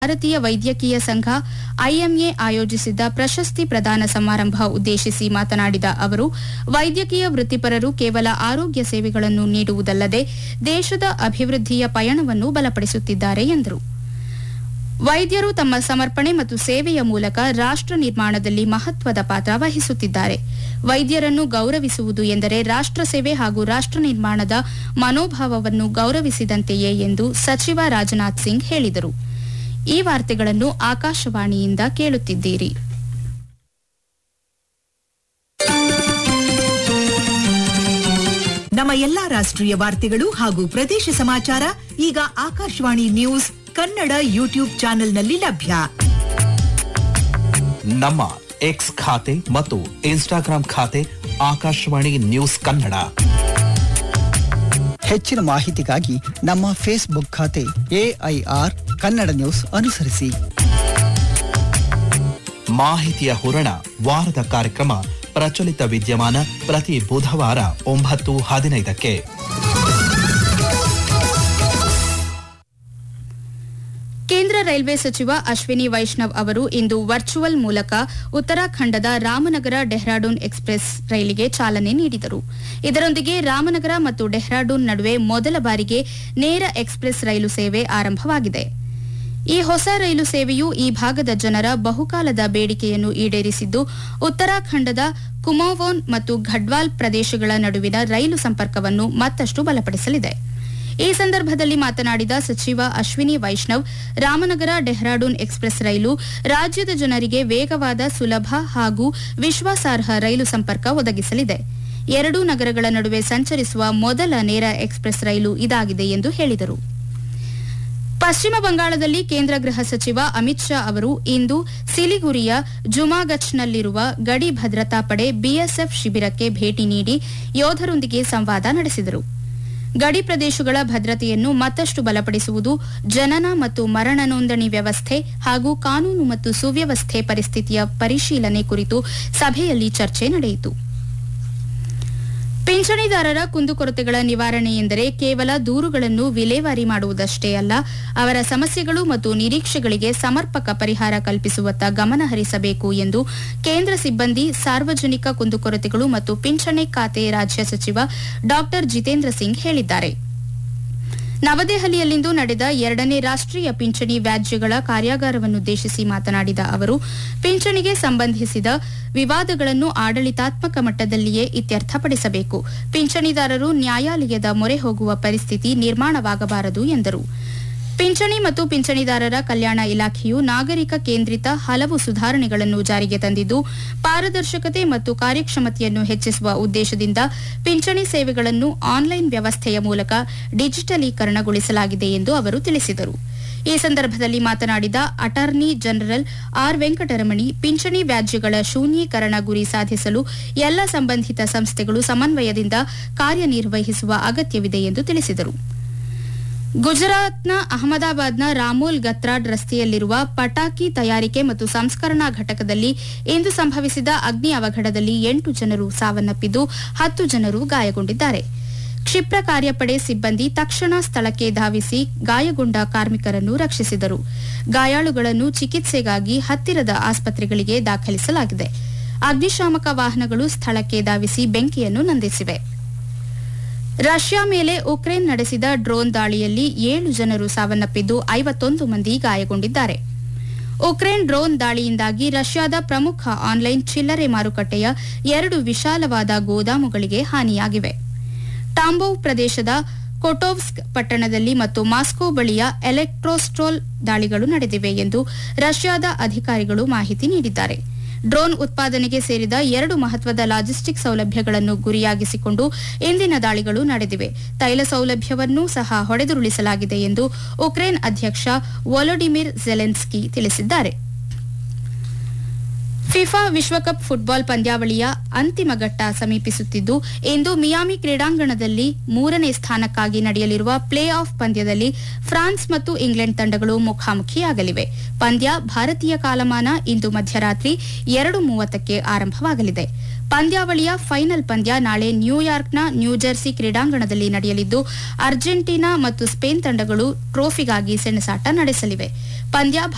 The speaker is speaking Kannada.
ಭಾರತೀಯ ವೈದ್ಯಕೀಯ ಸಂಘ ಐಎಂಎ ಆಯೋಜಿಸಿದ್ದ ಪ್ರಶಸ್ತಿ ಪ್ರದಾನ ಸಮಾರಂಭ ಉದ್ದೇಶಿಸಿ ಮಾತನಾಡಿದ ಅವರು ವೈದ್ಯಕೀಯ ವೃತ್ತಿಪರರು ಕೇವಲ ಆರೋಗ್ಯ ಸೇವೆಗಳನ್ನು ನೀಡುವುದಲ್ಲದೆ ದೇಶದ ಅಭಿವೃದ್ಧಿಯ ಪಯಣವನ್ನು ಬಲಪಡಿಸುತ್ತಿದ್ದಾರೆ ಎಂದರು ವೈದ್ಯರು ತಮ್ಮ ಸಮರ್ಪಣೆ ಮತ್ತು ಸೇವೆಯ ಮೂಲಕ ರಾಷ್ಟ್ರ ನಿರ್ಮಾಣದಲ್ಲಿ ಮಹತ್ವದ ಪಾತ್ರ ವಹಿಸುತ್ತಿದ್ದಾರೆ ವೈದ್ಯರನ್ನು ಗೌರವಿಸುವುದು ಎಂದರೆ ರಾಷ್ಟ್ರ ಸೇವೆ ಹಾಗೂ ರಾಷ್ಟ್ರ ನಿರ್ಮಾಣದ ಮನೋಭಾವವನ್ನು ಗೌರವಿಸಿದಂತೆಯೇ ಎಂದು ಸಚಿವ ರಾಜನಾಥ್ ಸಿಂಗ್ ಹೇಳಿದರು ಈ ವಾರ್ತೆಗಳನ್ನು ಆಕಾಶವಾಣಿಯಿಂದ ಕೇಳುತ್ತಿದ್ದೀರಿ ನಮ್ಮ ಎಲ್ಲಾ ರಾಷ್ಟ್ರೀಯ ವಾರ್ತೆಗಳು ಹಾಗೂ ಪ್ರದೇಶ ಸಮಾಚಾರ ಈಗ ಆಕಾಶವಾಣಿ ನ್ಯೂಸ್ ಕನ್ನಡ ಯೂಟ್ಯೂಬ್ ಚಾನೆಲ್ನಲ್ಲಿ ಲಭ್ಯ ನಮ್ಮ ಎಕ್ಸ್ ಖಾತೆ ಮತ್ತು ಇನ್ಸ್ಟಾಗ್ರಾಂ ಖಾತೆ ಆಕಾಶವಾಣಿ ನ್ಯೂಸ್ ಕನ್ನಡ ಹೆಚ್ಚಿನ ಮಾಹಿತಿಗಾಗಿ ನಮ್ಮ ಫೇಸ್ಬುಕ್ ಖಾತೆ ಎಐಆರ್ ಕನ್ನಡ ನ್ಯೂಸ್ ಅನುಸರಿಸಿ ಮಾಹಿತಿಯ ಹೂರಣ ವಾರದ ಕಾರ್ಯಕ್ರಮ ಪ್ರಚಲಿತ ವಿದ್ಯಮಾನ ಪ್ರತಿ ಬುಧವಾರ ಒಂಬತ್ತು ಹದಿನೈದಕ್ಕೆ ಕೇಂದ್ರ ರೈಲ್ವೆ ಸಚಿವ ಅಶ್ವಿನಿ ವೈಷ್ಣವ್ ಅವರು ಇಂದು ವರ್ಚುವಲ್ ಮೂಲಕ ಉತ್ತರಾಖಂಡದ ರಾಮನಗರ ಡೆಹ್ರಾಡೂನ್ ಎಕ್ಸ್ಪ್ರೆಸ್ ರೈಲಿಗೆ ಚಾಲನೆ ನೀಡಿದರು ಇದರೊಂದಿಗೆ ರಾಮನಗರ ಮತ್ತು ಡೆಹ್ರಾಡೂನ್ ನಡುವೆ ಮೊದಲ ಬಾರಿಗೆ ನೇರ ಎಕ್ಸ್ಪ್ರೆಸ್ ರೈಲು ಸೇವೆ ಆರಂಭವಾಗಿದೆ ಈ ಹೊಸ ರೈಲು ಸೇವೆಯು ಈ ಭಾಗದ ಜನರ ಬಹುಕಾಲದ ಬೇಡಿಕೆಯನ್ನು ಈಡೇರಿಸಿದ್ದು ಉತ್ತರಾಖಂಡದ ಕುಮಾವೋನ್ ಮತ್ತು ಘಡ್ವಾಲ್ ಪ್ರದೇಶಗಳ ನಡುವಿನ ರೈಲು ಸಂಪರ್ಕವನ್ನು ಮತ್ತಷ್ಟು ಬಲಪಡಿಸಲಿದೆ ಈ ಸಂದರ್ಭದಲ್ಲಿ ಮಾತನಾಡಿದ ಸಚಿವ ಅಶ್ವಿನಿ ವೈಷ್ಣವ್ ರಾಮನಗರ ಡೆಹ್ರಾಡೂನ್ ಎಕ್ಸ್ಪ್ರೆಸ್ ರೈಲು ರಾಜ್ಯದ ಜನರಿಗೆ ವೇಗವಾದ ಸುಲಭ ಹಾಗೂ ವಿಶ್ವಾಸಾರ್ಹ ರೈಲು ಸಂಪರ್ಕ ಒದಗಿಸಲಿದೆ ಎರಡೂ ನಗರಗಳ ನಡುವೆ ಸಂಚರಿಸುವ ಮೊದಲ ನೇರ ಎಕ್ಸ್ಪ್ರೆಸ್ ರೈಲು ಇದಾಗಿದೆ ಎಂದು ಹೇಳಿದರು ಪಶ್ಚಿಮ ಬಂಗಾಳದಲ್ಲಿ ಕೇಂದ್ರ ಗೃಹ ಸಚಿವ ಅಮಿತ್ ಶಾ ಅವರು ಇಂದು ಸಿಲಿಗುರಿಯ ಜುಮಾಗಚ್ನಲ್ಲಿರುವ ಗಡಿ ಭದ್ರತಾ ಪಡೆ ಬಿಎಸ್ಎಫ್ ಶಿಬಿರಕ್ಕೆ ಭೇಟಿ ನೀಡಿ ಯೋಧರೊಂದಿಗೆ ಸಂವಾದ ನಡೆಸಿದರು ಗಡಿ ಪ್ರದೇಶಗಳ ಭದ್ರತೆಯನ್ನು ಮತ್ತಷ್ಟು ಬಲಪಡಿಸುವುದು ಜನನ ಮತ್ತು ಮರಣ ನೋಂದಣಿ ವ್ಯವಸ್ಥೆ ಹಾಗೂ ಕಾನೂನು ಮತ್ತು ಸುವ್ಯವಸ್ಥೆ ಪರಿಸ್ಥಿತಿಯ ಪರಿಶೀಲನೆ ಕುರಿತು ಸಭೆಯಲ್ಲಿ ಚರ್ಚೆ ನಡೆಯಿತು ಪಿಂಚಣಿದಾರರ ಕುಂದುಕೊರತೆಗಳ ನಿವಾರಣೆ ಎಂದರೆ ಕೇವಲ ದೂರುಗಳನ್ನು ವಿಲೇವಾರಿ ಮಾಡುವುದಷ್ಟೇ ಅಲ್ಲ ಅವರ ಸಮಸ್ಯೆಗಳು ಮತ್ತು ನಿರೀಕ್ಷೆಗಳಿಗೆ ಸಮರ್ಪಕ ಪರಿಹಾರ ಕಲ್ಪಿಸುವತ್ತ ಗಮನ ಹರಿಸಬೇಕು ಎಂದು ಕೇಂದ್ರ ಸಿಬ್ಬಂದಿ ಸಾರ್ವಜನಿಕ ಕುಂದುಕೊರತೆಗಳು ಮತ್ತು ಪಿಂಚಣಿ ಖಾತೆ ರಾಜ್ಯ ಸಚಿವ ಡಾ ಜಿತೇಂದ್ರ ಸಿಂಗ್ ಹೇಳಿದ್ದಾರೆ ನವದೆಹಲಿಯಲ್ಲಿಂದು ನಡೆದ ಎರಡನೇ ರಾಷ್ಟ್ರೀಯ ಪಿಂಚಣಿ ವ್ಯಾಜ್ಯಗಳ ಕಾರ್ಯಾಗಾರವನ್ನುದ್ದೇಶಿಸಿ ಮಾತನಾಡಿದ ಅವರು ಪಿಂಚಣಿಗೆ ಸಂಬಂಧಿಸಿದ ವಿವಾದಗಳನ್ನು ಆಡಳಿತಾತ್ಮಕ ಮಟ್ಟದಲ್ಲಿಯೇ ಇತ್ಯರ್ಥಪಡಿಸಬೇಕು ಪಿಂಚಣಿದಾರರು ನ್ಯಾಯಾಲಯದ ಮೊರೆ ಹೋಗುವ ಪರಿಸ್ಥಿತಿ ನಿರ್ಮಾಣವಾಗಬಾರದು ಎಂದರು ಪಿಂಚಣಿ ಮತ್ತು ಪಿಂಚಣಿದಾರರ ಕಲ್ಯಾಣ ಇಲಾಖೆಯು ನಾಗರಿಕ ಕೇಂದ್ರಿತ ಹಲವು ಸುಧಾರಣೆಗಳನ್ನು ಜಾರಿಗೆ ತಂದಿದ್ದು ಪಾರದರ್ಶಕತೆ ಮತ್ತು ಕಾರ್ಯಕ್ಷಮತೆಯನ್ನು ಹೆಚ್ಚಿಸುವ ಉದ್ದೇಶದಿಂದ ಪಿಂಚಣಿ ಸೇವೆಗಳನ್ನು ಆನ್ಲೈನ್ ವ್ಯವಸ್ಥೆಯ ಮೂಲಕ ಡಿಜಿಟಲೀಕರಣಗೊಳಿಸಲಾಗಿದೆ ಎಂದು ಅವರು ತಿಳಿಸಿದರು ಈ ಸಂದರ್ಭದಲ್ಲಿ ಮಾತನಾಡಿದ ಅಟಾರ್ನಿ ಜನರಲ್ ಆರ್ ವೆಂಕಟರಮಣಿ ಪಿಂಚಣಿ ವ್ಯಾಜ್ಯಗಳ ಶೂನ್ಯೀಕರಣ ಗುರಿ ಸಾಧಿಸಲು ಎಲ್ಲ ಸಂಬಂಧಿತ ಸಂಸ್ಥೆಗಳು ಸಮನ್ವಯದಿಂದ ಕಾರ್ಯನಿರ್ವಹಿಸುವ ಅಗತ್ಯವಿದೆ ಎಂದು ತಿಳಿಸಿದರು ಗುಜರಾತ್ನ ಅಹಮದಾಬಾದ್ನ ರಾಮೋಲ್ ಗತ್ರಾಡ್ ರಸ್ತೆಯಲ್ಲಿರುವ ಪಟಾಕಿ ತಯಾರಿಕೆ ಮತ್ತು ಸಂಸ್ಕರಣಾ ಘಟಕದಲ್ಲಿ ಇಂದು ಸಂಭವಿಸಿದ ಅಗ್ನಿ ಅವಘಡದಲ್ಲಿ ಎಂಟು ಜನರು ಸಾವನ್ನಪ್ಪಿದ್ದು ಹತ್ತು ಜನರು ಗಾಯಗೊಂಡಿದ್ದಾರೆ ಕ್ಷಿಪ್ರ ಕಾರ್ಯಪಡೆ ಸಿಬ್ಬಂದಿ ತಕ್ಷಣ ಸ್ಥಳಕ್ಕೆ ಧಾವಿಸಿ ಗಾಯಗೊಂಡ ಕಾರ್ಮಿಕರನ್ನು ರಕ್ಷಿಸಿದರು ಗಾಯಾಳುಗಳನ್ನು ಚಿಕಿತ್ಸೆಗಾಗಿ ಹತ್ತಿರದ ಆಸ್ಪತ್ರೆಗಳಿಗೆ ದಾಖಲಿಸಲಾಗಿದೆ ಅಗ್ನಿಶಾಮಕ ವಾಹನಗಳು ಸ್ಥಳಕ್ಕೆ ಧಾವಿಸಿ ಬೆಂಕಿಯನ್ನು ನಂದಿಸಿವೆ ರಷ್ಯಾ ಮೇಲೆ ಉಕ್ರೇನ್ ನಡೆಸಿದ ಡ್ರೋನ್ ದಾಳಿಯಲ್ಲಿ ಏಳು ಜನರು ಸಾವನ್ನಪ್ಪಿದ್ದು ಐವತ್ತೊಂದು ಮಂದಿ ಗಾಯಗೊಂಡಿದ್ದಾರೆ ಉಕ್ರೇನ್ ಡ್ರೋನ್ ದಾಳಿಯಿಂದಾಗಿ ರಷ್ಯಾದ ಪ್ರಮುಖ ಆನ್ಲೈನ್ ಚಿಲ್ಲರೆ ಮಾರುಕಟ್ಟೆಯ ಎರಡು ವಿಶಾಲವಾದ ಗೋದಾಮುಗಳಿಗೆ ಹಾನಿಯಾಗಿವೆ ಟಾಂಬೋವ್ ಪ್ರದೇಶದ ಕೊಟೋವ್ಸ್ಕ್ ಪಟ್ಟಣದಲ್ಲಿ ಮತ್ತು ಮಾಸ್ಕೋ ಬಳಿಯ ಎಲೆಕ್ಟ್ರೋಸ್ಟ್ರೋಲ್ ದಾಳಿಗಳು ನಡೆದಿವೆ ಎಂದು ರಷ್ಯಾದ ಅಧಿಕಾರಿಗಳು ಮಾಹಿತಿ ನೀಡಿದ್ದಾರೆ ಡ್ರೋನ್ ಉತ್ಪಾದನೆಗೆ ಸೇರಿದ ಎರಡು ಮಹತ್ವದ ಲಾಜಿಸ್ಟಿಕ್ ಸೌಲಭ್ಯಗಳನ್ನು ಗುರಿಯಾಗಿಸಿಕೊಂಡು ಇಂದಿನ ದಾಳಿಗಳು ನಡೆದಿವೆ ತೈಲ ಸೌಲಭ್ಯವನ್ನೂ ಸಹ ಹೊಡೆದುರುಳಿಸಲಾಗಿದೆ ಎಂದು ಉಕ್ರೇನ್ ಅಧ್ಯಕ್ಷ ವೊಲೊಡಿಮಿರ್ ಜೆಲೆನ್ಸ್ಕಿ ತಿಳಿಸಿದ್ದಾರೆ ಫಿಫಾ ವಿಶ್ವಕಪ್ ಫುಟ್ಬಾಲ್ ಪಂದ್ಯಾವಳಿಯ ಅಂತಿಮ ಘಟ್ಟ ಸಮೀಪಿಸುತ್ತಿದ್ದು ಇಂದು ಮಿಯಾಮಿ ಕ್ರೀಡಾಂಗಣದಲ್ಲಿ ಮೂರನೇ ಸ್ಥಾನಕ್ಕಾಗಿ ನಡೆಯಲಿರುವ ಪ್ಲೇ ಆಫ್ ಪಂದ್ಯದಲ್ಲಿ ಫ್ರಾನ್ಸ್ ಮತ್ತು ಇಂಗ್ಲೆಂಡ್ ತಂಡಗಳು ಮುಖಾಮುಖಿಯಾಗಲಿವೆ ಪಂದ್ಯ ಭಾರತೀಯ ಕಾಲಮಾನ ಇಂದು ಮಧ್ಯರಾತ್ರಿ ಎರಡು ಮೂವತ್ತಕ್ಕೆ ಆರಂಭವಾಗಲಿದೆ ಪಂದ್ಯಾವಳಿಯ ಫೈನಲ್ ಪಂದ್ಯ ನಾಳೆ ನ್ಯೂಯಾರ್ಕ್ನ ನ್ಯೂಜೆರ್ಸಿ ಕ್ರೀಡಾಂಗಣದಲ್ಲಿ ನಡೆಯಲಿದ್ದು ಅರ್ಜೆಂಟೀನಾ ಮತ್ತು ಸ್ಪೇನ್ ತಂಡಗಳು ಟ್ರೋಫಿಗಾಗಿ ಸೆಣಸಾಟ ನಡೆಸಲಿವೆ ಪಂದ್ಯ